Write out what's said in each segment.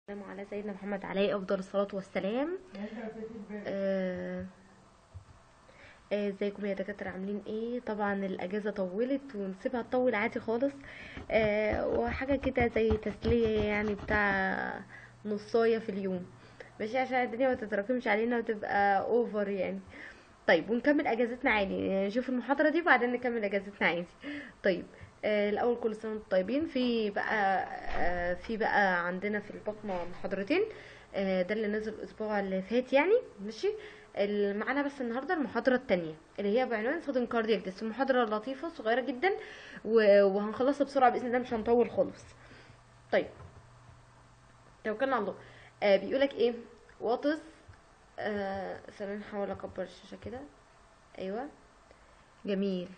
السلام على سيدنا محمد عليه افضل الصلاه والسلام آه، آه، ازيكم يا دكاتره عاملين ايه طبعا الاجازه طولت ونسيبها تطول عادي خالص آه، وحاجه كده زي تسليه يعني بتاع نصايه في اليوم ماشي عشان الدنيا ما تتراكمش علينا وتبقى اوفر يعني طيب ونكمل اجازتنا عادي يعني نشوف المحاضره دي وبعدين نكمل اجازتنا عادي طيب آه، الاول كل سنه وانتم طيبين في بقى آه، في بقى عندنا في البطنه محاضرتين آه، ده اللي نزل الاسبوع اللي فات يعني ماشي ال- معانا بس النهارده المحاضره التانية اللي هي بعنوان صدم كاردياك ديس محاضره لطيفه صغيره جدا و- وهنخلصها بسرعه باذن الله مش هنطول خالص طيب توكلنا على الله آه بيقولك ايه واتس آه ثانية نحاول اكبر الشاشه كده ايوه جميل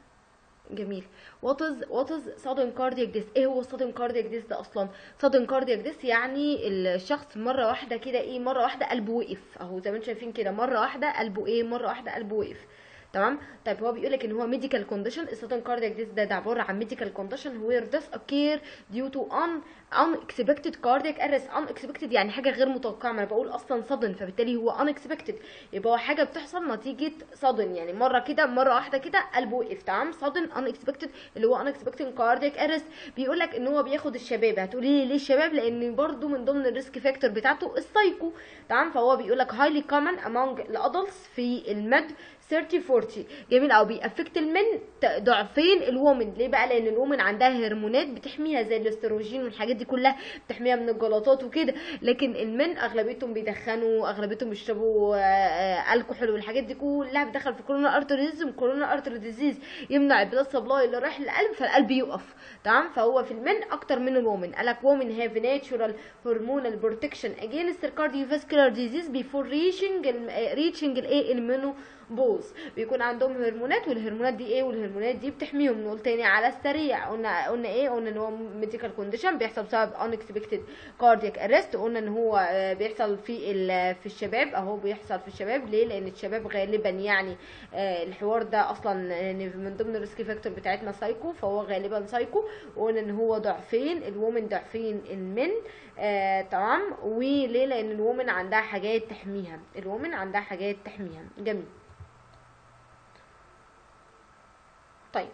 جميل وات از وات از sudden cardiac death ايه هو sudden cardiac death ده اصلا sudden cardiac death يعني الشخص مره واحده كده ايه مره واحده قلبه وقف اهو زي ما انتم شايفين كده مره واحده قلبه ايه مره واحده قلبه وقف تمام طيب هو بيقول لك ان هو medical condition sudden cardiac death ده, ده عباره عن medical condition where death occur due to un unexpected cardiac arrest unexpected يعني حاجه غير متوقعه ما انا بقول اصلا sudden فبالتالي هو unexpected يبقى هو حاجه بتحصل نتيجه sudden يعني مره كده مره واحده كده قلبه وقف تمام sudden unexpected اللي هو unexpected cardiac arrest بيقول لك ان هو بياخد الشباب هتقولي لي ليه الشباب لان برضو من ضمن الريسك فاكتور بتاعته السايكو تمام فهو بيقول لك highly common among الادلتس في المد 30 40 جميل او بيأفكت المن ت- ضعفين الومن ليه بقى لان الومن عندها هرمونات بتحميها زي الاستروجين والحاجات دي كلها بتحميها من الجلطات وكده لكن المن اغلبيتهم بيدخنوا اغلبيتهم بيشربوا آه، آه، الكحول والحاجات دي كلها بتدخل في كورونا ارتريزم كورونا ارتر ديزيز يمنع البلاد سبلاي اللي رايح للقلب فالقلب يقف تمام فهو في المن اكتر من الومن قالك وومن هاف ناتشورال هرمونال بروتكشن اجينست الكارديوفاسكولار ديزيز بيفور ريشنج ريتشنج الايه المينو بوز بيكون عندهم هرمونات والهرمونات دي ايه والهرمونات دي بتحميهم نقول تاني على السريع قلنا قلنا ايه قلنا ان هو ميديكال كونديشن بيحصل بسبب unexpected cardiac arrest قلنا ان هو آه، بيحصل في ال- في الشباب اهو بيحصل في الشباب ليه لان الشباب غالبا يعني آه، الحوار ده اصلا يعني من ضمن الريسك فاكتور بتاعتنا سايكو فهو غالبا سايكو وقلنا ان هو ضعفين الومن ضعفين المن آه تمام وليه لان الومن عندها حاجات تحميها الومن عندها حاجات تحميها جميل طيب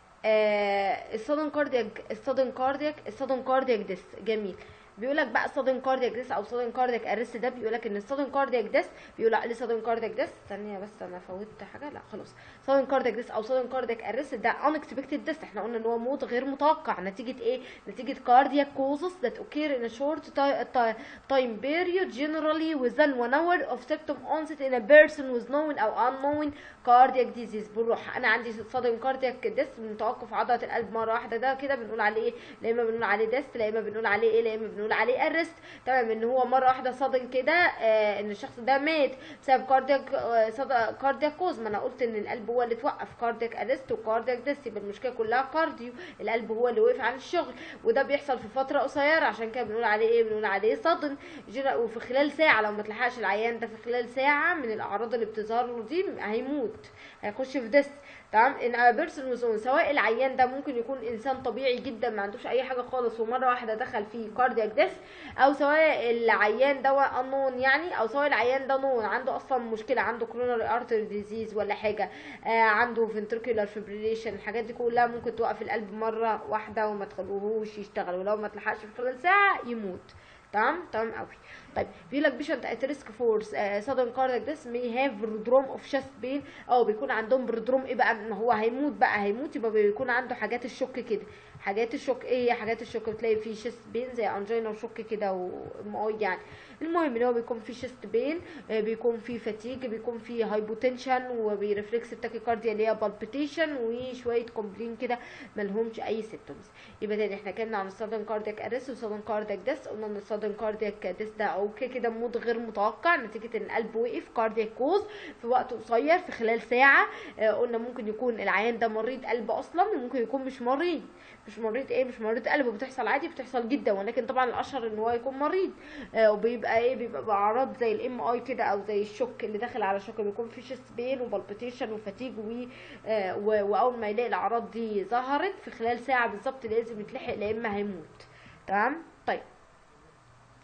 آه السودن كاردياك السودن كاردياك السودن كاردياك ديس جميل بيقول لك بقى السودن كاردياك ديس او سودن كاردياك ارست ده بيقول لك ان السودن كاردياك ديس بيقول لي سودن كاردياك ديس ثانيه بس انا فوتت حاجه لا خلاص سودن كاردياك ديس او سودن كاردياك ارست ده unexpected ديس احنا قلنا ان هو موت غير متوقع نتيجه ايه نتيجه كاردياك كوزز that occur in a short ti- ti- time period generally within one hour of symptom onset in a person with known او unknown cardiac disease بالروح انا عندي صدم كاردياك ديس من توقف عضله القلب مره واحده ده كده بنقول عليه ايه لا اما بنقول عليه ديست لا اما بنقول عليه ايه لا اما بنقول عليه ارست تمام ان هو مره واحده صدم كده آه ان الشخص ده مات بسبب كاردياك آه صد- كاردياك كوز ما انا قلت ان القلب هو اللي توقف كاردياك ارست وكاردياك ديست يبقى المشكله كلها كارديو القلب هو اللي وقف عن الشغل وده بيحصل في فتره قصيره عشان كده بنقول عليه ايه بنقول عليه صدم جرا- وفي خلال ساعه لو ما تلحقش العيان ده في خلال ساعه من الاعراض اللي بتظهر له دي هيموت هيخش في ديس تمام ان بيرسون وزون سواء العيان ده ممكن يكون انسان طبيعي جدا ما عندوش اي حاجه خالص ومره واحده دخل في كاردياك ديس او سواء العيان ده انون يعني او سواء العيان ده نون عنده اصلا مشكله عنده كوروناري ارتري ديزيز ولا حاجه آه عنده فنتركولار فيبريليشن الحاجات دي كلها ممكن توقف القلب مره واحده وما تخلوهوش يشتغل ولو ما تلحقش في خلال ساعه يموت تمام تمام قوي طيب بيقول لك بيشنت ات ريسك فور سادن كاردياك ديس مي هاف برودروم اوف شاست بين او بيكون عندهم برودروم ايه بقى ما هو هيموت بقى هيموت يبقى بيكون عنده حاجات الشك كده حاجات الشك ايه هي حاجات الشك بتلاقي فيه شيست بين زي انجينا وشك كده ومقاي يعني المهم ان هو بيكون فيه شيست بين آه، بيكون فيه فاتيج بيكون فيه هايبوتنشن وبيرفلكس التاكيكارديا اللي هي بالبيتيشن وشويه كومبلين كده ملهمش اي سيمتومز يبقى تاني احنا اتكلمنا عن السادن كاردياك ارست والسادن كاردياك ديس قلنا ان السادن كاردياك ديس ده اوكي كده موت غير متوقع نتيجه ان القلب وقف كاردياك كوز في وقت قصير في خلال ساعه آه، قلنا ممكن يكون العيان ده مريض قلب اصلا وممكن يكون مش مريض مش مريض ايه مش مريض قلب بتحصل عادي بتحصل جدا ولكن طبعا الاشهر ان هو يكون مريض آه وبيبقى ايه بيبقى باعراض زي الام اي كده او زي الشوك اللي داخل على شوك بيكون في شيست بين وبالبيتيشن وفاتيج و آه و- واول ما يلاقي الاعراض دي ظهرت في خلال ساعه بالظبط لازم يتلحق لا اما هيموت تمام طيب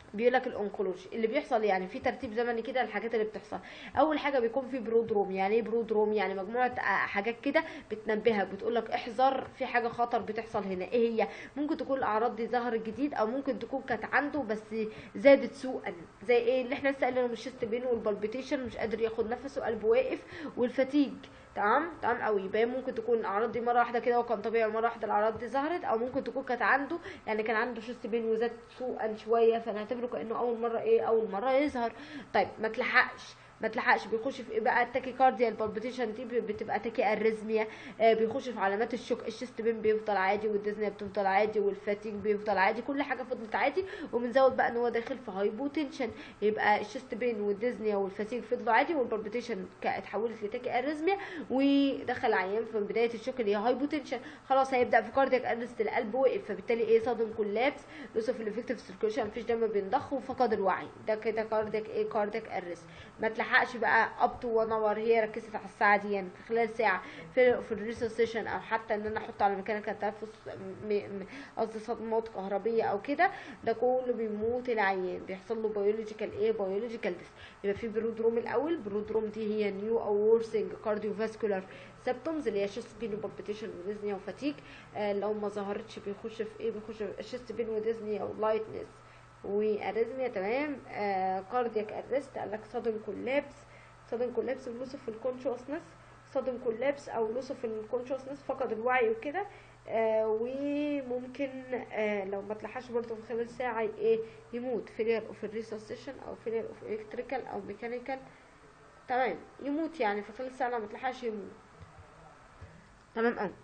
بيقول لك الانكولوجي اللي بيحصل يعني في ترتيب زمني كده للحاجات اللي بتحصل اول حاجه بيكون في برودروم يعني ايه برودروم يعني مجموعه آه، حاجات كده بتنبهك بتقول لك احذر في حاجه خطر بتحصل هنا ايه هي ممكن تكون الاعراض دي ظهرت جديد او ممكن تكون كانت عنده بس زادت سوءا زي ايه اللي احنا لسه قايلينه من الشيست بين والبالبيتيشن مش قادر ياخد نفسه قلبه واقف والفتيج تمام تمام قوي يبقى ممكن تكون الاعراض دي مره واحده كده وكان طبيعي مره واحده الاعراض دي ظهرت او ممكن تكون كانت عنده يعني كان عنده شيست بين وزاد سوءا شويه فنعتبره كانه اول مره ايه اول مره يظهر طيب ما تلحقش ما تلحقش بيخش في ايه بقى التاكيكارديا البالبيتيشن دي بتبقى تاكي اريزميا آه بيخش في علامات الشوك الشيست بين بيفضل عادي والديزنيا بتفضل عادي والفاتيج بيفضل عادي كل حاجه فضلت عادي وبنزود بقى ان هو داخل في هايبوتنشن يبقى الشيست بين والديزنيا والفاتيج فضلوا عادي والبالبيتيشن اتحولت لتاكي اريزميا ودخل عيان في بدايه الشوك اللي هي هايبوتنشن خلاص هيبدا في كاردياك ارست القلب وقف فبالتالي ايه صادم كولابس لوس اوف الافكتيف سيركيوليشن مفيش دم بينضخ وفقد الوعي ده كده كاردياك ايه كاردياك ارست ما تلحقش بقى اب تو 1 اور هي ركزت على الساعه دي يعني في خلال ساعه في في الريسوسيشن او حتى ان انا احط على ميكانيكال تنفس م- م- قصدي صدمات كهربيه او كده ده كله بيموت العيان بيحصل له بيولوجيكال ايه بيولوجيكال ديس يبقى في برودروم الاول برودروم دي هي نيو او وورسنج كارديوفاسكولار سيبتومز اللي هي شيست بين وبالبيتيشن وديزنيا وفاتيك آه لو ما ظهرتش بيخش في ايه بيخش في شيست بين وديزنيا ولايتنس واريزميا تمام آه كاردياك ارست قال لك صدم كولابس صدم كولابس ولوس في الكونشوسنس صدم كولابس او لوس في الكونشوسنس فقد الوعي وكده آه وممكن آه لو ما تلحقش برضه في خلال ساعة ايه يموت فيلير اوف الريسوسيشن او فيلير اوف الكتريكال او ميكانيكال تمام يموت يعني في خلال ساعة لو ما تلحقش يموت تمام قوي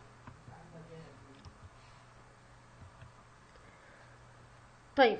طيب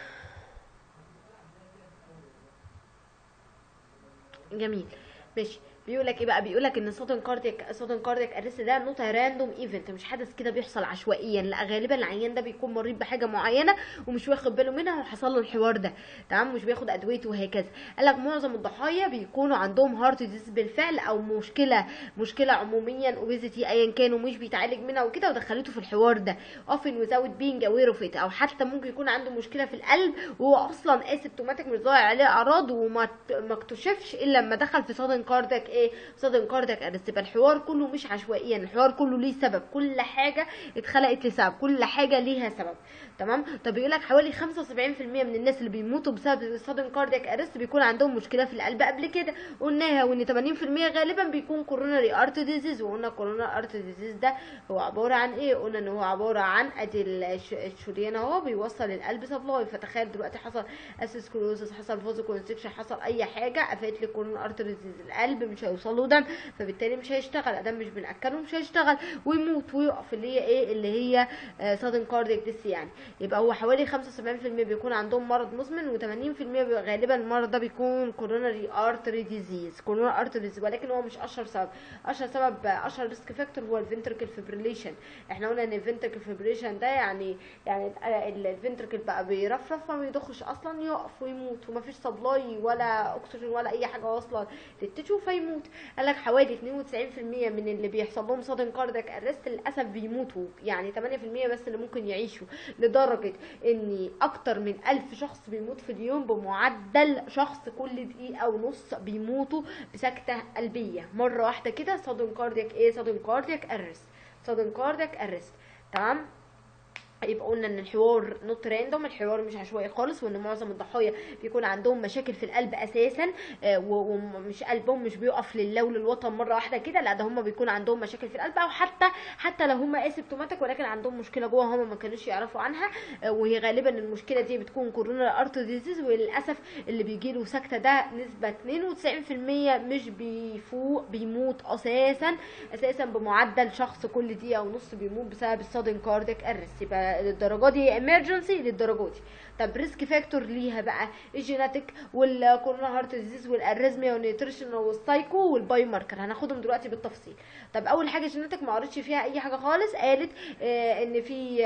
جميل ماشي بيقول لك ايه بقى بيقول لك ان صوتن كاردياك صوتن كاردياك ارست ده نوت راندوم ايفنت مش حدث كده بيحصل عشوائيا لا غالبا العيان ده بيكون مريض بحاجه معينه ومش واخد باله منها وحصل له الحوار ده تمام مش بياخد ادويته وهكذا قال لك معظم الضحايا بيكونوا عندهم هارت ديزيز بالفعل او مشكله مشكله عموميا اوبيزيتي ايا كان ومش بيتعالج منها وكده ودخلته في الحوار ده often without being aware of it او حتى ممكن يكون عنده مشكله في القلب وهو اصلا اسيمتوماتيك مش ظاهر عليه اعراض وما ما اكتشفش الا لما دخل في صدن كاردياك ايه صدن كاردياك ارست يبقى الحوار كله مش عشوائيا الحوار كله ليه سبب كل حاجه اتخلقت لسبب كل حاجه ليها سبب تمام طب بيقول لك حوالي 75% من الناس اللي بيموتوا بسبب صدن كاردياك ارست بيكون عندهم مشكله في القلب قبل كده قلناها وان 80% غالبا بيكون كوروناري ارت ديزيز وقلنا كورونا ارت ديزيز ده هو عباره عن ايه قلنا ان هو عباره عن ادي الش- الشريان اهو بيوصل القلب سبلاي فتخيل دلوقتي حصل اسيسكلوزس حصل فازو كونستكشن حصل اي حاجه قفلت لي كورونا ارت ديزيز القلب مش هيوصل له دم فبالتالي مش هيشتغل ادام مش بناكله مش هيشتغل ويموت ويقف اللي هي ايه اللي هي سادن كاردياك ديس يعني يبقى هو حوالي 75% بيكون عندهم مرض مزمن و80% غالبا المرض ده بيكون كوروناري ارتري ديزيز كوروناري ارتري ديزيز ولكن هو مش اشهر سبب اشهر سبب اشهر ريسك فاكتور هو الفنتركل فيبريليشن احنا قلنا ان الفنتركل فيبريليشن ده يعني يعني الفنتركل بقى بيرفرف ما بيضخش اصلا يقف ويموت ومفيش سبلاي ولا اكسجين ولا اي حاجه واصله للتشو فيموت قال لك حوالي 92% من اللي بيحصل لهم صدم كاردياك ارست للاسف بيموتوا يعني 8% بس اللي ممكن يعيشوا لدرجه ان اكتر من 1000 شخص بيموت في اليوم بمعدل شخص كل دقيقه ونص بيموتوا بسكته قلبيه مره واحده كده صدم كاردياك ايه صدم كاردياك ارست صدم كاردياك ارست تمام يبقى قلنا ان الحوار نوت راندوم الحوار مش عشوائي خالص وان معظم الضحايا بيكون عندهم مشاكل في القلب اساسا آه، و- ومش قلبهم مش بيقف لله وللوطن مره واحده كده لا ده هم بيكون عندهم مشاكل في القلب او حتى حتى لو هم اسيمتوماتيك ولكن عندهم مشكله جوه هم ما كانوش يعرفوا عنها آه، وهي غالبا المشكله دي بتكون كورونا ارت ديزيز وللاسف اللي بيجي له سكته ده نسبه 92% مش بيفوق بيموت اساسا اساسا بمعدل شخص كل دقيقه ونص بيموت بسبب الصدن كارديك ارست يبقى للدرجه دي امرجنسي للدرجه دي طب ريسك فاكتور ليها بقى الجيناتيك والكورونا هارت ديزيز والاريزميا والنيوتريشن والسايكو والبايو ماركر هناخدهم دلوقتي بالتفصيل طب اول حاجه جيناتيك ما قريتش فيها اي حاجه خالص قالت آه ان في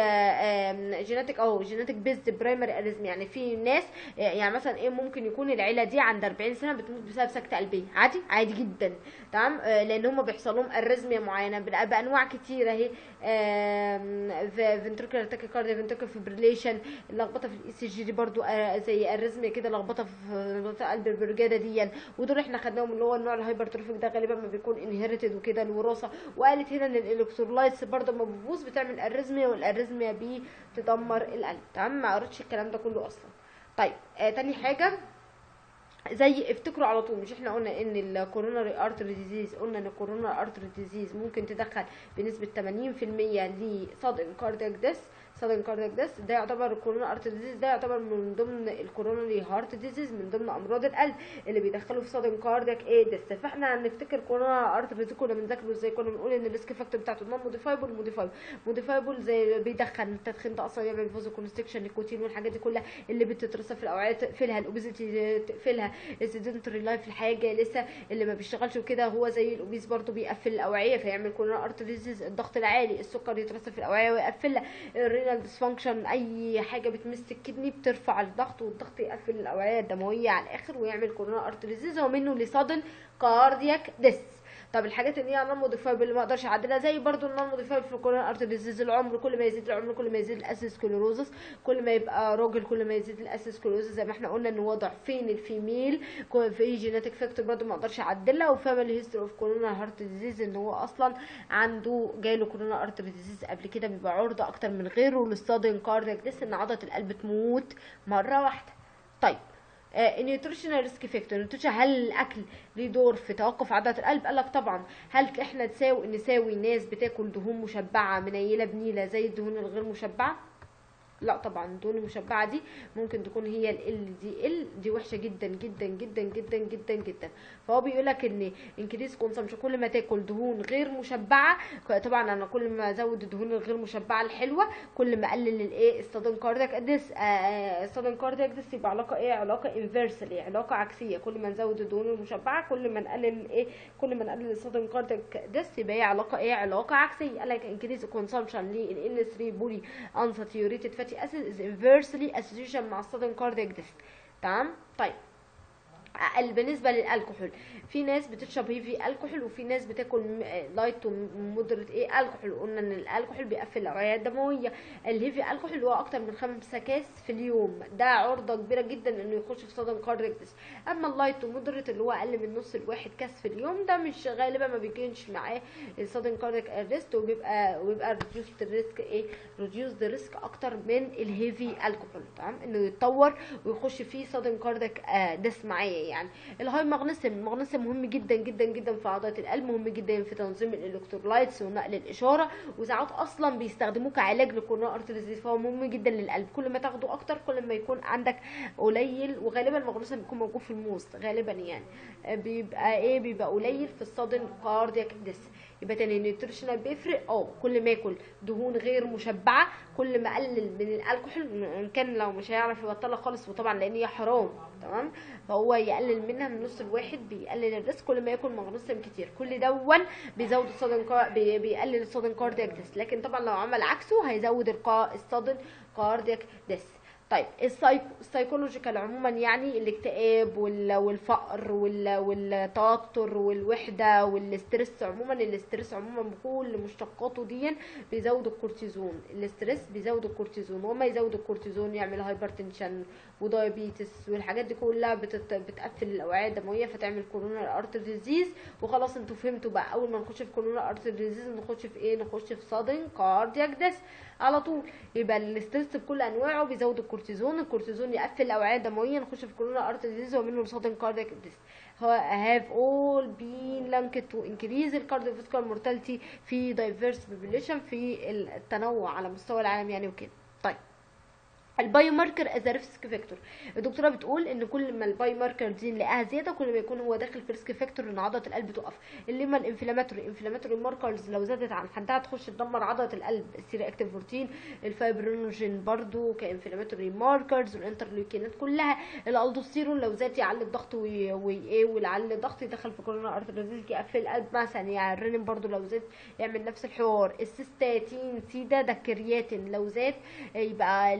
آه جيناتيك اهو جيناتيك بيزد برايمري اريزم يعني في ناس آه يعني مثلا ايه ممكن يكون العيله دي عند 40 سنه بتموت بسبب سكته قلبيه عادي عادي جدا تمام آه لان هم بيحصل لهم اريزميا معينه بأ- بانواع كتيره اهي فنتركل تاكيكارديا فنتركل فيبريليشن اللخبطه في الاي سي جي دي برضو آه، زي ارزميا كده لخبطه في منطقه قلب البرجاده دي ودول احنا خدناهم اللي هو النوع الهايبرتروفيك ده غالبا ما بيكون انهيرتد وكده الوراثه وقالت هنا ان الالكترولايتس برضو ما بتبوظ بتعمل ارزميا والارزميا بتدمر القلب تمام ما قريتش الكلام ده كله اصلا طيب آه تاني حاجه زي افتكروا على طول مش احنا قلنا ان الكوروناري ارتري ديزيز قلنا ان الكوروناري ارتري ديزيز ممكن تدخل بنسبه 80% لصدم كاردياك ديس سادن كاردياك ديس ده يعتبر الكورونا ارت ديزيز ده يعتبر من ضمن الكوروناري هارت ديزيز من ضمن امراض القلب اللي بيدخلوا في سادن كاردياك ايه ديس فاحنا هنفتكر كورونا ارت ديزيز كنا بنذاكره ازاي كنا بنقول ان الريسك فاكتور بتاعته نون موديفايبل موديفايبل موديفايبل زي بيدخل التدخين ده اصلا يعمل فوزو كونستكشن للكوتين والحاجات دي كلها اللي بتترسب في الاوعيه تقفلها الاوبيزيتي تقفلها السيدنتري لايف الحاجه لسه اللي ما بيشتغلش وكده هو زي الاوبيز برضو بيقفل الاوعيه فيعمل كورونا ارت ديزيز الضغط العالي السكر يترسب في الاوعيه ويقفلها الرينال ديسفانكشن اي حاجه بتمس الكدني بترفع الضغط والضغط يقفل الاوعيه الدمويه على الاخر ويعمل كورونا ارت ديزيز ومنه لصدن كاردياك ديس طب الحاجات اللي هي نون موديفايبل اللي ما اقدرش اعدلها زي برضو النون موديفايبل في الكورونا ارت ديزيز العمر كل ما يزيد العمر كل ما يزيد الاسيسكلوروزس كل ما يبقى راجل كل ما يزيد الاسيسكلوروزس زي ما احنا قلنا ان هو ضعفين الفيميل في جينيتك فاكتور برضو ما اقدرش اعدلها وفاميلي هيستوري اوف كورونا هارت ديزيز ان هو اصلا عنده جاله كورونا ارت ديزيز قبل كده بيبقى عرضه اكتر من غيره للصدن كاردياك ديس ان عضله القلب تموت مره واحده طيب النيوتريشنال ريسك فاكتور النيوتريشن هل الاكل ليه دور في توقف عضله القلب قال لك طبعا هل احنا نساوي نساوي ناس بتاكل دهون مشبعه منيله بنيله زي الدهون الغير مشبعه لا طبعا الدهون المشبعه دي ممكن تكون هي ال دي ال دي وحشه جدا جدا جدا جدا جدا جدا فهو بيقول لك ان انكريس كونسمشن كل ما تاكل دهون غير مشبعه طبعا انا كل ما ازود الدهون الغير مشبعه الحلوه كل ما اقلل الايه الصدم كاردياك ديس الصدم كاردياك ديس يبقى علاقه ايه علاقه انفيرسلي علاقه عكسيه كل ما نزود الدهون المشبعه كل ما نقلل ايه كل ما نقلل الصدم كاردياك ديس يبقى هي علاقه ايه علاقه عكسيه قال لك انكريس كونسمشن لل 3 بولي انساتيوريتد فاتي اسيد از انفيرسلي اسوشيشن مع الصدم كاردياك ديس تمام طيب بالنسبه للالكحول في ناس بتشرب هيفي الكحول وفي ناس بتاكل لايت ومودريت ايه الكحول قلنا ان الالكحول بيقفل الاوعيه الدمويه الهيفي الكحول هو اكتر من خمسة كاس في اليوم ده عرضه كبيره جدا انه يخش في صدم كاردياك اما اللايت ومودريت اللي هو اقل من نص الواحد كاس في اليوم ده مش غالبا ما بيكونش معاه الصدم كاردياك ارست وبيبقى ويبقى ريديوسد الريسك ايه ريديوسد ريسك اكتر من الهيفي الكحول تمام انه يتطور ويخش فيه صدم كاردياك ديس معايا يعني الهاي مغنيسيوم المغنيسيوم مهم جدا جدا جدا في عضلات القلب مهم جدا في تنظيم الالكترولايتس ونقل الاشاره وساعات اصلا بيستخدموه كعلاج للكورونا ارتريزيز فهو مهم جدا للقلب كل ما تاخده اكتر كل ما يكون عندك قليل وغالبا المغنيسيوم بيكون موجود في الموز غالبا يعني بيبقى ايه بيبقى قليل في الصدن كاردياك ديس يبقى تاني النيوتريشنال بيفرق اه كل ما ياكل دهون غير مشبعه كل ما قلل من الالكحول ان كان لو مش هيعرف يبطلها خالص وطبعا لان هي حرام تمام فهو يقلل منها من نص الواحد بيقلل الريسك كل ما ياكل مغنيسيوم كتير كل دون بيزود الصدن كار... بي... بيقلل الصدن كاردياك ديس لكن طبعا لو عمل عكسه هيزود القا... الصدن كاردياك ديس طيب السايكو السايكولوجيكال عموما يعني الاكتئاب وال... والفقر وال... والتوتر والوحده والستريس عموما الاستريس عموما بكل مشتقاته دي بيزود الكورتيزون الاستريس بيزود الكورتيزون وما يزود الكورتيزون يعمل هايبرتنشن ودايابيتس والحاجات دي كلها بتت... بتقفل الاوعيه الدمويه فتعمل كورونا ارتر ديزيز وخلاص انتوا فهمتوا بقى اول ما نخش في كورونا ارتر ديزيز نخش في ايه نخش في صدن كاردياك ديس على طول يبقى الاسترس بكل انواعه بيزود الكورتيزون الكورتيزون يقفل الاوعيه الدمويه نخش في كورونا ارتر ديزيز ومنه صدن كاردياك ديس have all been linked to increase الكارديوفاسكولار مورتاليتي في diverse population في التنوع على مستوى العالم يعني وكده طيب البايو ماركر از ريسك فاكتور الدكتوره بتقول ان كل ما البايو ماركر دي نلاقيها زياده كل ما يكون هو داخل في ريسك فاكتور ان عضله القلب تقف اللي ما الانفلاماتوري انفلاماتوري ماركرز لو زادت عن حدها تخش تدمر عضله القلب السيري اكتيف بروتين الفايبرينوجين برضو كانفلاماتوري ماركرز والانترليوكينات كلها الالدوستيرون لو زاد يعلي الضغط وايه ويعلي الضغط يدخل في كورونا ارتريزيز يقفل القلب مثلا يعني الرينين برضو لو زاد يعمل نفس الحوار السيستاتين سيدا ده كرياتين لو زاد يبقى في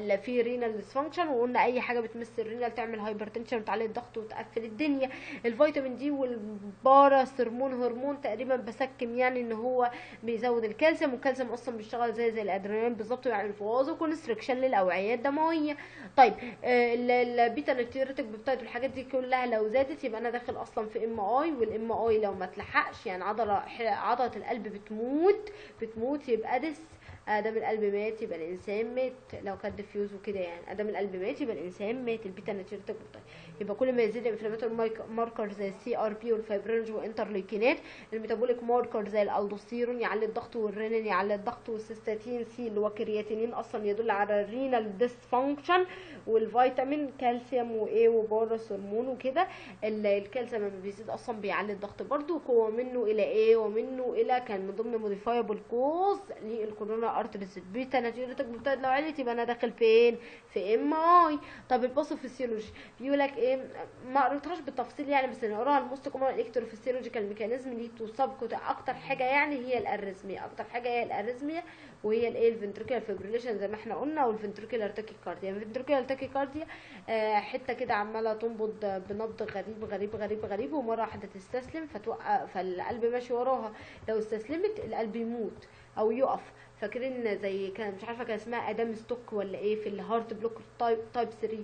رينال ديسفانكشن وقلنا اي حاجه بتمس الرينال تعمل هايبرتنشن وتعلي الضغط وتقفل الدنيا الفيتامين دي والباراثرمون هرمون تقريبا بسكم يعني ان هو بيزود الكالسيوم والكالسيوم اصلا بيشتغل زي زي الادرينالين بالظبط ويعمل فواز وكونستريكشن للاوعيه الدمويه طيب آه، ال- البيتا نيتريتك بيبتايد والحاجات دي كلها لو زادت يبقى انا داخل اصلا في ام اي والام اي لو ما تلحقش يعني عضله ح- عضله القلب بتموت بتموت يبقى دس ادام القلب مات يبقى الانسان مات لو كان ديفيوز وكده يعني ادام القلب مات يبقى الانسان مات البيتا نيتريتك بيبتايد يبقى كل ما يزيد الانفلاماتوري ماركر زي السي ار بي والفايبرينج وانترليكينات الميتابوليك ماركر زي الالدوستيرون يعلي الضغط والرينين يعلي الضغط والسيستاتين سي اللي هو كرياتينين اصلا يدل على الرينال ديسفانكشن والفيتامين كالسيوم وايه وبورس هرمون وكده ال- الكالسيوم لما بيزيد اصلا بيعلي الضغط برضو هو منه الى ايه ومنه الى كان من ضمن موديفايبل كوز للكورونا ارتريز البيتا نتيجتك مبتدئ لو عليت يبقى انا داخل فين في ام اي طب الباثوفيسيولوجي بيقول لك ايه ما قريتهاش بالتفصيل يعني بس نقراها الموست كومن الكتروفيسيولوجيكال ميكانيزم اللي تصاب اكتر حاجه يعني هي الاريزميا اكتر حاجه هي الاريزميا وهي الايه الفنتريكولار فيبريليشن زي ما احنا قلنا والفنتريكولار تاكيكارديا الفنتريكولار تاكيكارديا آه حته كده عماله تنبض بنبض غريب غريب غريب غريب ومره واحده تستسلم فتوقف فالقلب ماشي وراها لو استسلمت القلب يموت او يقف فاكرين زي كان مش عارفه كان اسمها ادام ستوك ولا ايه في الهارت بلوك تايب تايب 3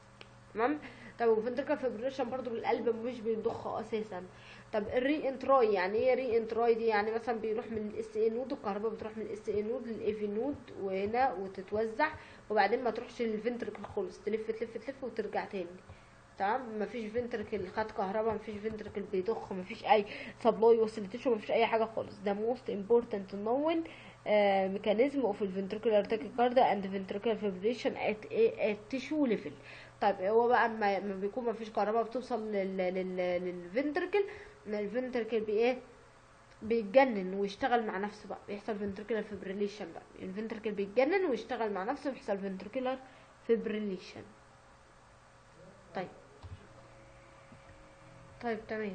تمام طب والفنتريكال فيبريشن برضو القلب مش بيضخ اساسا طب الري انتراي يعني ايه ري انتراي دي يعني مثلا بيروح من الاس اي نود الكهرباء بتروح من الاس اي نود للاي في نود وهنا وتتوزع وبعدين ما تروحش للفنتريكل خالص تلف تلف تلف وترجع تاني تمام مفيش فنتركل خد كهرباء مفيش فنتركل بيضخ مفيش اي سبلاي وصلتش مفيش اي حاجه خالص ده موست امبورتنت نون ميكانيزم اوف الفنتريكولار تاكيكاردا اند فنتريكولار فيبريشن ات ات تيشو ليفل طيب هو بقى اما ما بيكون مفيش كهرباء بتوصل لل لل للفنتركل الفنتركل بايه بيتجنن ويشتغل مع نفسه بقى بيحصل فنتريكولار فيبريليشن بقى الفنتركل بيتجنن ويشتغل مع نفسه ويحصل فنتريكولار فيبريليشن طيب طيب تمام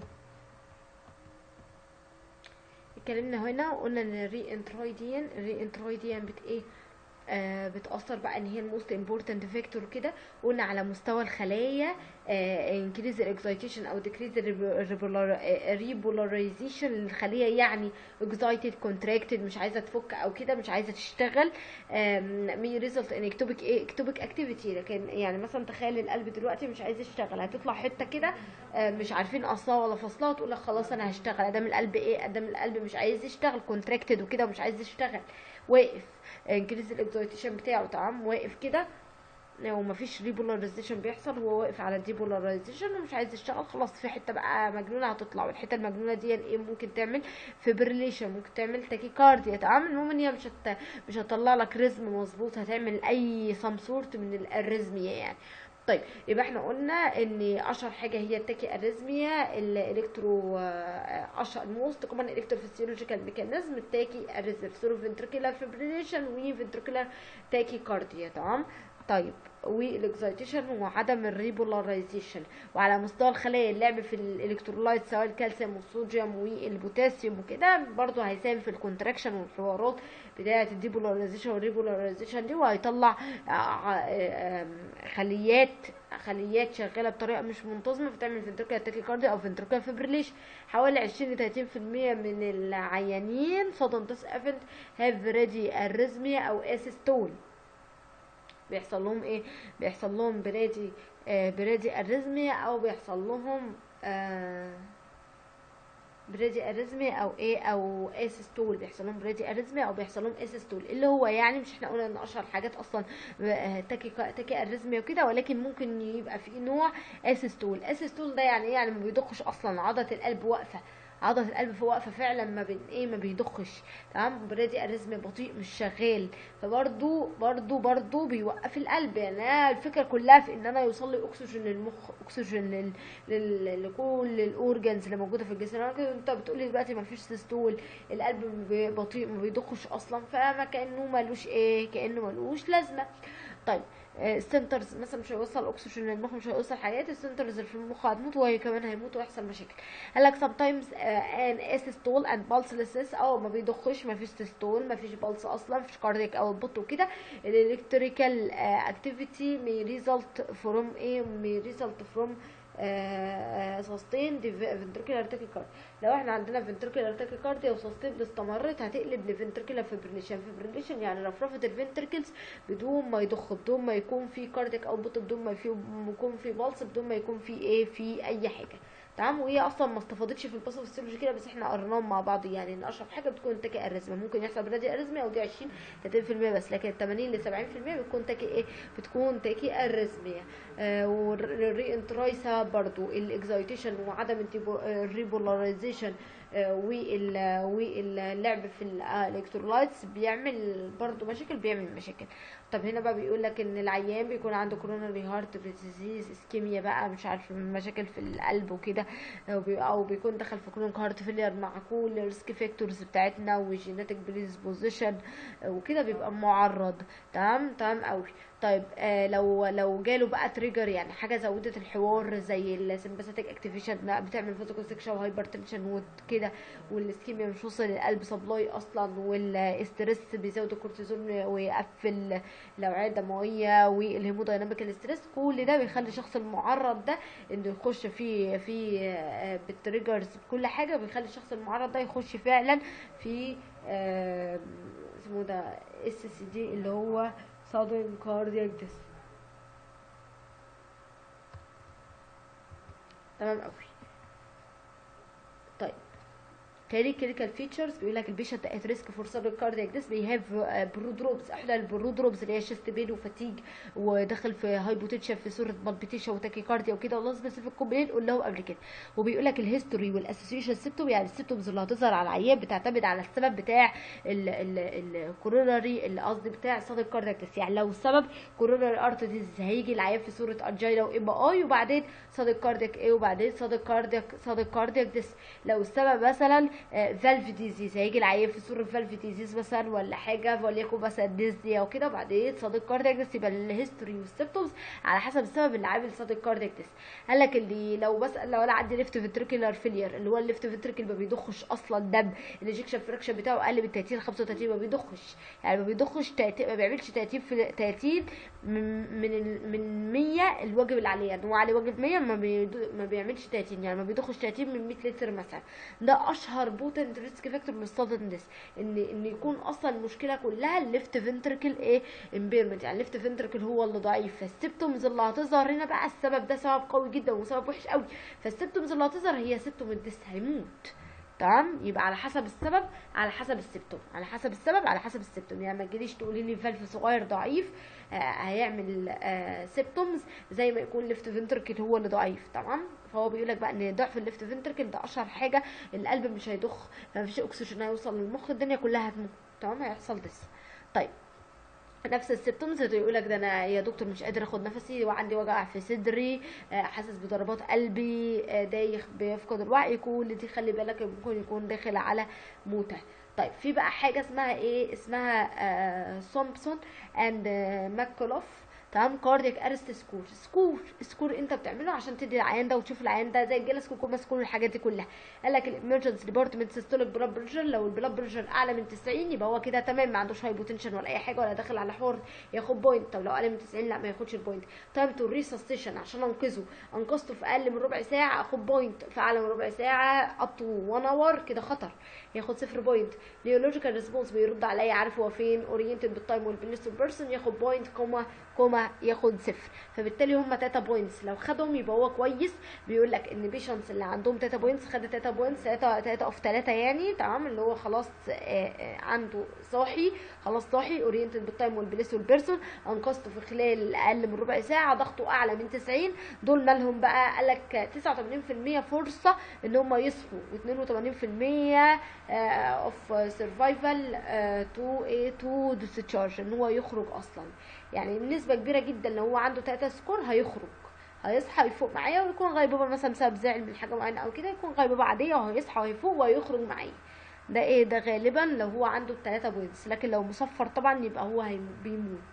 اتكلمنا هنا وقلنا ان الري انترويديان الري انترويديان بت ايه آه بتأثر بقى ان هي الموست امبورتنت فيكتور كده قلنا على مستوى الخلايا انكريز الاكزايتيشن او ديكريز ريبولاريزيشن للخليه يعني اكزايتد كونتراكتد مش عايزه تفك او كده مش عايزه تشتغل مي ريزلت ان اكتوبيك ايه اكتوبيك اكتيفيتي لكن يعني مثلا تخيل القلب دلوقتي مش عايز يشتغل هتطلع حته كده آه مش عارفين اصلها ولا فصلها تقول لك خلاص انا هشتغل ادام القلب ايه ادام القلب مش عايز يشتغل كونتراكتد وكده ومش عايز يشتغل واقف انكريز الاكزايتيشن بتاعه تمام واقف كده ومفيش ريبولاريزيشن بيحصل هو واقف على الديبولاريزيشن ومش عايز يشتغل خلاص في حته بقى مجنونه هتطلع والحته المجنونه دي ايه ممكن تعمل فيبريليشن ممكن تعمل تاكيكارديا تمام المهم ان هي مش هت... مش هتطلع لك رزم مظبوط هتعمل اي سم سورت من الاريزميا يعني طيب يبقى احنا قلنا ان اشهر حاجه هي التاكي اريزميا الالكترو اشهر موست كومن الكتروفيسيولوجيكال ميكانيزم التاكي اريزم سورو فنتريكولار فيبريليشن وفنتريكولار تاكي كارديا تمام طيب والاكزايتيشن وعدم الريبولاريزيشن وعلى مستوى الخلايا اللعب في الالكترولايت سواء الكالسيوم والصوديوم والبوتاسيوم وكده برضو هيساهم في الكونتراكشن والحوارات بتاعه الديبولاريزيشن والريبولاريزيشن دي وهيطلع خليات خليات شغاله بطريقه مش منتظمه فتعمل فنتريكولار تاكيكارديا او فنتريكولار فيبريليشن حوالي 20 ل 30% من العيانين sudden death event have ready arrhythmia او اسيستول بيحصل لهم ايه بيحصل لهم برادي آه برادي اريزميا او بيحصل لهم آه برادي اريزميا او ايه او اسيستول بيحصل لهم برادي اريزميا او بيحصل لهم اسيستول اللي هو يعني مش احنا قلنا ان اشهر حاجات اصلا تاكي تاكي اريزميا وكده ولكن ممكن يبقى في نوع اسيستول اسيستول ده يعني ايه يعني ما بيضخش اصلا عضله القلب واقفه عضله القلب في واقفه فعلا ما بين ايه ما بيضخش تمام برادي اريزم بطيء مش شغال فبرضو برضو برضو بيوقف القلب يعني الفكره كلها في ان انا يوصل لي اكسجين للمخ اكسجين لل... لل... لكل الاورجنز اللي موجوده في الجسم انت بتقول لي دلوقتي ما فيش سيستول القلب بطيء ما بيضخش اصلا فما كانه ملوش ايه كانه ملوش لازمه طيب السنترز مثلا مش هيوصل اكسجين للمخ مش هيوصل حاجات السنترز اللي في المخ هتموت وهي كمان هيموت ويحصل مشاكل قال لك sometimes ان اسيستول اند pulselessness او ما بيضخش ما فيش سيستول ما فيش بلس اصلا ما فيش كاردياك او بوت وكده الالكتريكال اكتيفيتي may result from ايه may result from سستين فنتريكولار تاكيكارد لو احنا عندنا فنتريكولار تاكيكارديا وسستين استمرت هتقلب لفنتريكولار فيبريليشن فيبريليشن يعني رفرفه الفنتركلز بدون ما يضخ بدون ما يكون في كارديك اوتبوت بدون ما في يكون في بلس بدون ما يكون في ايه في اي حاجه تمام وهي اصلا ما استفادتش في الباثوفيسيولوجي كده بس احنا قريناهم مع بعض يعني ان اشرف حاجه بتكون تاكي اريزما ممكن يحصل برادي اريزما ودي 20 30% بس لكن 80 ل 70% بتكون تاكي ايه بتكون تاكي اريزميا آه والري انترايسا برضو الاكزايتيشن وعدم الريبولاريزيشن واللعب في الالكترولايتس بيعمل برضو مشاكل بيعمل مشاكل طب هنا بقى بيقول لك ان العيان بيكون عنده كوروناري هارت ديزيز اسكيميا بقى مش عارف مشاكل في القلب وكده او بيكون دخل في كرونيك هارت فيلير مع كل الريسك فاكتورز بتاعتنا والجينيتك بريدisposition وكده بيبقى معرض تمام تمام قوي طيب آه لو لو جاله بقى تريجر يعني حاجه زودت الحوار زي السمباثيك اكتيفيشن بتعمل فيزيكال سكشن وهايبر تنشن وكده والاسكيميا مش وصل للقلب سبلاي اصلا والاسترس بيزود الكورتيزون ويقفل الاوعيه الدمويه والهيمودايناميك الاسترس كل ده بيخلي الشخص المعرض ده انه يخش في في آه بالتريجرز بكل حاجه بيخلي الشخص المعرض ده يخش فعلا في آه اسمه ده اس سي دي اللي هو sudden cardiac death تمام قوي طيب تاني كلينيكال فيتشرز بيقول لك البيشنت ات ريسك فور سبب كاردياك ديس بي هاف برودروبس احدى البرودروبس اللي هي شيست بين وفاتيج ودخل في هايبوتنشن في صوره بالبيتيشن وتاكيكارديا وكده والله سبيسيفيك كومبلين قلناهم قبل كده وبيقول لك الهيستوري والاسوسيشن سيبتوم يعني السيبتومز اللي هتظهر على العيان بتعتمد على السبب بتاع الكوروناري اللي قصدي بتاع سبب كاردياك ديس يعني لو السبب كوروناري ارت ديز هيجي العيان في صوره انجينا وام اي وبعدين صادق كاردياك ايه وبعدين صادق كاردياك صادق كاردياك ديس لو السبب مثلا فالف ديزيز هيجي العيان في صوره فالف ديزيز مثلا ولا حاجه وليكن مثلا ديزني او كده وبعدين صادق كاردياك ديس يبقى الهيستوري والسيمبتومز على حسب السبب اللي عامل صادق كاردياك ديس قال لك اللي لو بس لو انا عندي ليفت فنتريكولار فيلير اللي هو الليفت فنتريكل ما بيضخش اصلا دم الاجكشن فراكشن بتاعه اقل من 30 35 ما بيضخش يعني ما بيضخش تأتي ما بيعملش 30 في 30 من من من 100 الواجب اللي عليه يعني هو عليه واجب 100 ما, بي ما بيعملش 30 يعني ما بيضخش 30 من 100 لتر مثلا ده اشهر بوتنت ريسك فاكتور من السادن ديس ان ان يكون اصلا المشكله كلها الليفت فنتركل ايه امبيرمنت يعني الليفت فنتركل هو اللي ضعيف فالسيبتومز اللي هتظهر هنا بقى السبب ده سبب قوي جدا وسبب وحش قوي فالسيبتومز اللي هتظهر هي سيبتوم الديس هيموت تمام يبقى على حسب السبب على حسب السيبتوم على حسب السبب على حسب السيبتوم يعني ما تجيليش تقولي لي فالف صغير ضعيف آه هيعمل آه سيبتومز زي ما يكون ليفت فنتركل هو اللي ضعيف تمام فهو بيقول لك بقى ان ضعف الليفت فنتركل ده اشهر حاجه القلب مش هيضخ مفيش اكسجين هيوصل للمخ الدنيا كلها هتموت تمام هيحصل دس طيب نفس السيبتومز يقول لك ده انا يا دكتور مش قادر اخد نفسي وعندي وجع في صدري حاسس بضربات قلبي دايخ بيفقد الوعي كل دي خلي بالك ممكن يكون داخل على موته طيب في بقى حاجه اسمها ايه اسمها آه سومبسون اند ماكولوف تمام كاردياك ارست سكور سكور سكور انت بتعمله عشان تدي العيان ده وتشوف العيان ده زي الجلس كوكوما سكور والحاجات دي كلها قال لك الامرجنسي ديبارتمنت سيستوليك بلاد بريشر لو البلاد بريشر اعلى من 90 يبقى هو كده تمام ما عندوش هايبوتنشن ولا اي حاجه ولا داخل على حوار ياخد بوينت طب لو اقل من 90 لا ما ياخدش البوينت تايم تو ريسستيشن عشان انقذه انقذته في اقل من ربع ساعه اخد بوينت في اعلى من ربع ساعه اب تو 1 اور كده خطر ياخد صفر بوينت نيولوجيكال ريسبونس بيرد عليا عارف هو فين اورينتد بالتايم والبليس بيرسون ياخد بوينت كوما كوما ياخد صفر فبالتالي هم 3 بوينتس لو خدهم يبقى هو كويس بيقول لك ان بيشنتس اللي عندهم 3 بوينتس خد 3 بوينتس 3 3 اوف 3 يعني تمام اللي هو خلاص عنده صاحي خلاص صاحي اورينتد بالتايم والبليس والبيرسون انقذته في خلال اقل من ربع ساعه ضغطه اعلى من 90 دول مالهم بقى قال لك 89% فرصه ان هم يصحوا و82% اوف سرفايفل تو ايه تو ديسشارج ان هو يخرج اصلا يعني بنسبه كبيره جدا لو هو عنده 3 سكور هيخرج هيصحى يفوق معايا ويكون غيبوبه مثلا بسبب زعل من حاجه معينه او كده يكون غيبوبه عاديه وهيصحى ويفوق ويخرج معايا ده ايه ده غالبا لو هو عنده 3 بوينتس لكن لو مصفر طبعا يبقى هو بيموت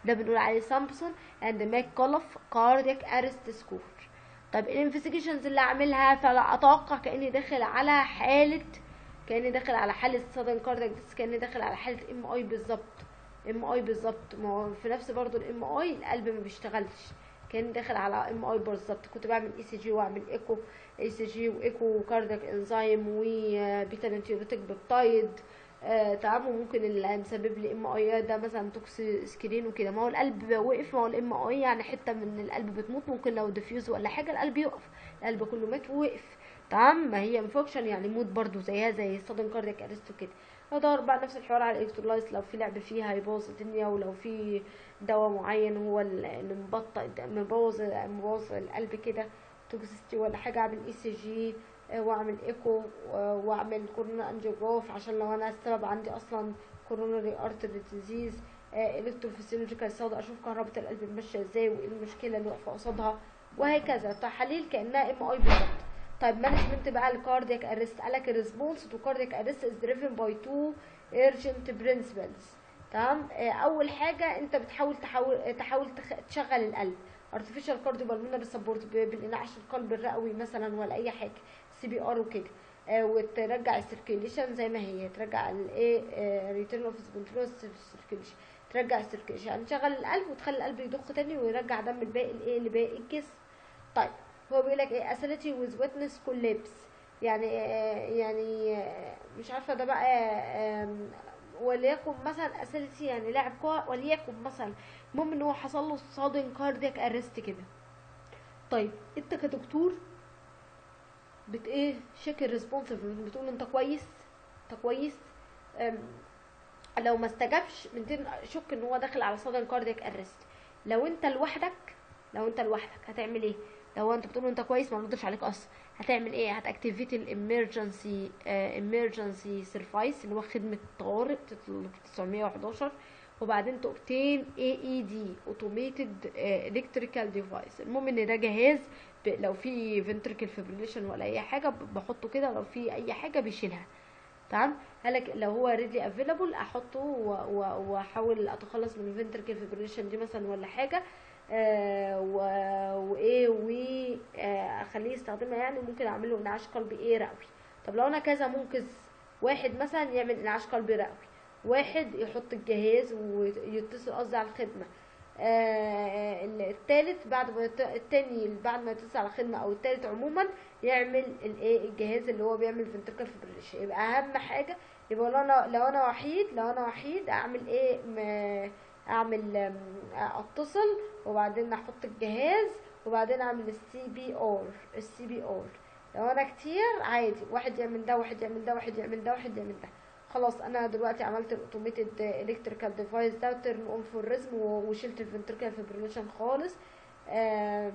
ده بنقول عليه سامبسون اند ماك كولف كاردياك ارست سكور طيب الانفستيجيشنز اللي اعملها فلا اتوقع كاني داخل على حاله كاني داخل على حاله سادن كاردياك كاني داخل على حاله ام اي بالظبط ام اي بالظبط ما هو في نفس برضو الام اي القلب ما بيشتغلش كان داخل على ام اي بالظبط كنت بعمل اي سي جي واعمل ايكو اي سي جي وايكو كاردياك انزيم وبيتا نيوتريتيك بيبتايد آه تمام وممكن اللي مسبب لي ام اي ده مثلا توكس سكرين وكده ما هو القلب وقف ما هو الام اي يعني حته من القلب بتموت ممكن لو ديفيوز ولا حاجه القلب يقف القلب كله مات ووقف تمام ما هي انفكشن يعني موت برضو زيها زي الصدم كاردياك ارست وكده ادور بقى نفس الحوار على الالكترولايز لو في لعب فيها هيبوظ الدنيا ولو في دواء معين هو اللي مبطئ مبوظ مبوظ القلب كده توكسيستي ولا حاجه اعمل اي سي جي واعمل ايكو واعمل كورونا انجيوجراف عشان لو انا السبب عندي اصلا كوروناري ارتري ديزيز الكتروفيسيولوجيكال ساوند اشوف كهرباء القلب ماشيه ازاي وايه المشكله اللي واقفه قصادها وهكذا تحاليل كانها ام اي بالظبط طيب مانجمنت بقى الكاردياك ارست قالك الريسبونس تو كاردياك ارست از دريفن باي تو urgent برنسبلز تمام اول حاجه انت بتحاول تحاول تحاول تشغل القلب artificial cardiopulmonary support بالانعاش القلب الرئوي مثلا ولا اي حاجه سي بي ار وكده آه وترجع السيركيليشن زي ما هي ترجع الايه ريتيرن اوف سبونتينوس سيركيليشن ترجع السيركيليشن يعني تشغل القلب وتخلي القلب يضخ تاني ويرجع دم الباقي الايه لباقي الجسم طيب هو بيقول لك ايه اسيلتي ويز ويتنس كولابس يعني آه يعني آه مش عارفه ده بقى وليكن مثلا اسيلتي يعني لاعب كوره وليكن مثلا المهم ان هو حصل له صادم كاردياك ارست كده طيب انت كدكتور بت ايه شيك الريسبونسيف بتقول انت كويس انت كويس لو ما استجابش من شك ان هو داخل على صدر كاردياك ارست لو انت لوحدك لو انت لوحدك هتعمل ايه لو انت بتقول انت كويس ما ردش عليك اصلا هتعمل ايه هتاكتيفيت الامرجنسي امرجنسي سيرفايس اللي هو خدمه طوارئ 911 وبعدين تقتين اي اي دي اوتوميتد الكتريكال ديفايس المهم ان ده جهاز لو في فنتريكل فيبريليشن ولا اي حاجه بحطه كده لو في اي حاجه بيشيلها تمام هلك لو هو ريدلي افيلابل احطه واحاول اتخلص من الفنتريكل فيبريليشن دي مثلا ولا حاجه آه وايه واخليه يستخدمها يعني ممكن اعمل له انعاش قلبي ايه رئوي طب لو انا كذا منقذ واحد مثلا يعمل انعاش قلبي رئوي واحد يحط الجهاز ويتصل قصدي على الخدمه آه التالت بعد ما التاني بعد ما يتصل على الخدمه او التالت عموما يعمل الايه الجهاز اللي هو بيعمل فنتركل فيبريليشن يبقى اهم حاجه يبقى لو انا لو انا وحيد لو انا وحيد اعمل ايه اعمل اتصل وبعدين احط الجهاز وبعدين اعمل السي بي ار السي بي ار لو انا كتير عادي واحد يعمل ده واحد يعمل ده واحد يعمل ده واحد يعمل ده خلاص انا دلوقتي عملت الاوتوميتد الكتريكال ديفايس ده ترن اون فور ريزم وشلت الفنتريكال فيبريليشن خالص آم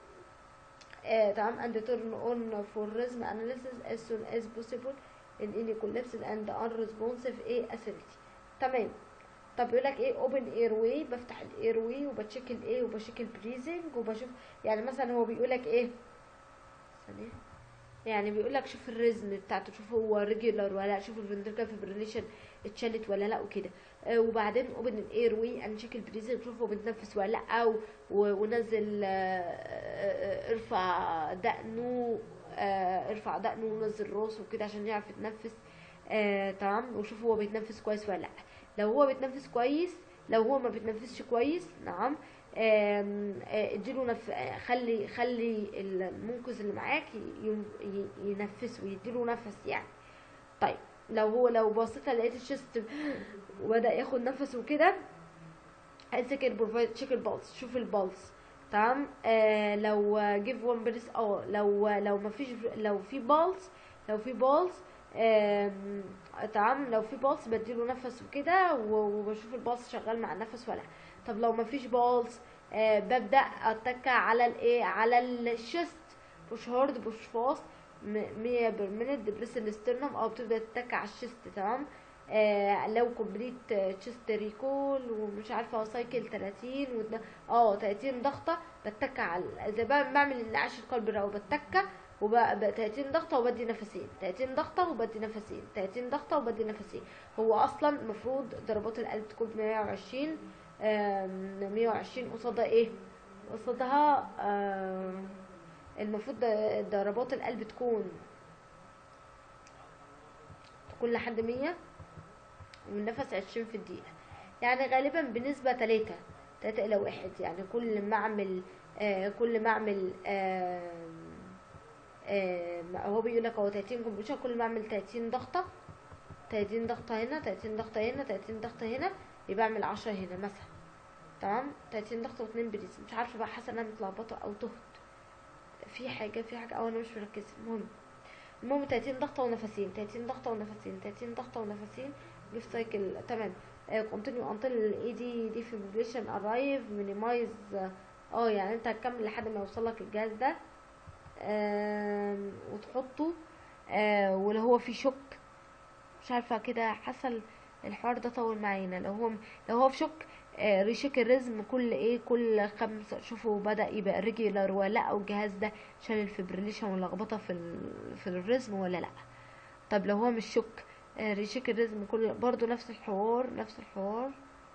آه تمام اند ترن اون فور ريزم اناليسيس as soon as possible in any collapses and unresponsive ايه acidity تمام طب يقول لك ايه اوبن اير واي بفتح الاير واي وبتشيك الايه وبشيك البريزنج وبشوف يعني مثلا هو بيقول لك ايه ثانيه يعني بيقول لك شوف الريزم بتاعته شوف هو ريجولار ولا لا شوف الفنتريكال فيبريليشن اتشالت ولا لا وكده آه وبعدين اوبن الاير واي انا شيك البريزنج شوف هو بيتنفس ولا لا ونزل آه ارفع دقنه آه ارفع دقنه ونزل راسه وكده عشان يعرف يتنفس آه تمام وشوف هو بيتنفس كويس ولا لا لو هو بيتنفس كويس لو هو ما بيتنفسش كويس نعم اديله نف... خلي خلي المنقذ اللي معاك ينفسه ويديله نفس يعني طيب لو هو لو بصيت لقيت الشست وبدا ياخد نفس وكده امسك البروفايد تشيك البلس شوف البلس تمام آه لو جيف وان بريس اه لو لو ما فيش لو في بالس لو في بالس تمام لو في بالس بديله نفس وكده وبشوف البالس شغال مع النفس ولا طب لو ما فيش بالس آه ببدا اتكى على الايه على الشست بوش هارد بوش فاست 100 بير مينت دبريس الاسترنم او بتبدا تتكى على الشست تمام آه لو كومبليت تشست ريكول ومش عارفه سايكل 30 ودنا اه 30 ضغطه بتكى على زي بعمل انعاش القلب لو بتكى وبقى 30 ضغطه وبدي نفسين 30 ضغطه وبدي نفسين 30 ضغطه وبدي نفسين هو اصلا المفروض ضربات القلب تكون 120 آم، 120 قصادها ايه قصادها آم، المفروض د- ضربات القلب تكون تكون لحد 100 والنفس 20 في الدقيقة يعني غالبا بنسبة تلاتة تلاتة إلى واحد يعني كل ما أعمل آه كل ما أعمل آه آه هو بيقول لك هو 30 كومبريشن كل ما أعمل 30 ضغطة 30 ضغطة هنا 30 ضغطة هنا 30 ضغطة هنا يبقى أعمل 10 هنا مثلا تمام 30 ضغطة واتنين بريز مش عارفة بقى حاسة إن أنا متلخبطة أو تهت في حاجة في حاجة أو أنا مش مركزة المهم المهم 30 ضغطة ونفسين 30 ضغطة ونفسين 30 ضغطة ونفسين جيف سايكل تمام كونتينيو انتل الاي دي دي فيبريشن ارايف مينيمايز اه يعني انت هتكمل لحد ما يوصل لك الجهاز ده آم، وتحطه آه، ولو هو في شوك مش عارفه كده حصل الحوار ده طول معانا لو هو لو هو في شوك آه، ريشيك الرزم كل ايه كل خمسة شوفوا بدأ يبقى ريجولار ولا لا او الجهاز ده شال الفبريليشن واللخبطه في ال- في الرزم ولا لا طب لو هو مش شوك آه، ريشيك الرزم كل برضو نفس الحوار نفس الحوار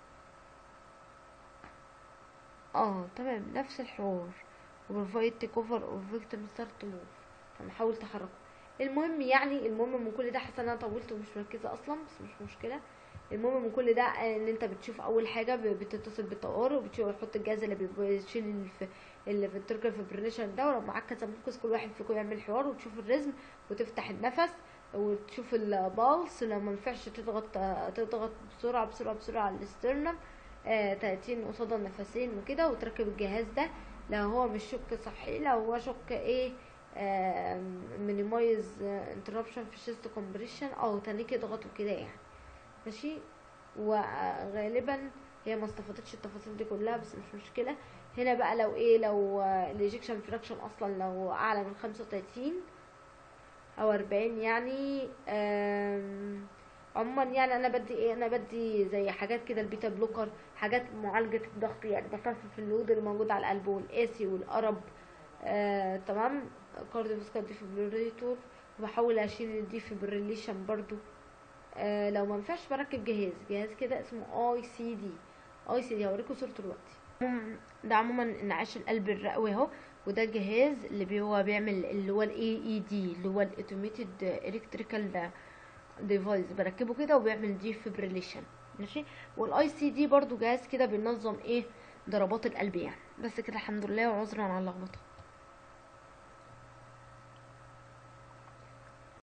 اه تمام نفس الحوار وبروفايد تيك اوفر اوف فيكتيم ستارت موف فنحاول تحركه المهم يعني المهم من كل ده حاسه ان انا طولت ومش مركزه اصلا بس مش مشكله المهم من كل ده ان انت بتشوف اول حاجه ب- بتتصل بالطوارئ وبتشوف بتحط الجهاز اللي بيشيل الف... اللي في التركل فيبرينيشن ده ولو معاك كذا منقذ كل واحد فيكم يعمل حوار وتشوف الرزم وتفتح النفس وتشوف البالس لو ما ينفعش تضغط تضغط بسرعه بسرعه بسرعه على الاسترنم آه 30 قصاد النفسين وكده وتركب الجهاز ده لو هو مش شك صحي لو هو شك ايه مينيمايز انتربشن في الشيست كومبريشن او تانيك اضغط وكده يعني ماشي وغالبا هي ما استفادتش التفاصيل دي كلها بس مش مشكله هنا بقى لو ايه لو الايجكشن فراكشن اصلا لو اعلى من 35 او 40 يعني آم، عموما يعني انا بدي ايه انا بدي زي حاجات كده البيتا بلوكر حاجات معالجه الضغط يعني بخفف اللود اللي موجود على القلب والقاسي والقرب آه، تمام كارديوفاسكولار ديفيبريليتور وبحاول اشيل الديفيبريليشن برضو آه لو ما ينفعش بركب جهاز جهاز كده اسمه اي سي دي اي سي دي هوريكم صورته دلوقتي عموماً- ده عموما انعاش القلب الرئوي اهو وده الجهاز اللي بي- هو بيعمل اللي هو الاي اي دي اللي هو الاوتوميتد الكتريكال ديفايس بركبه كده وبيعمل دي فيبريليشن ماشي والاي سي دي برضو جهاز كده بينظم ايه ضربات القلب يعني بس كده الحمد لله وعذرا على اللخبطه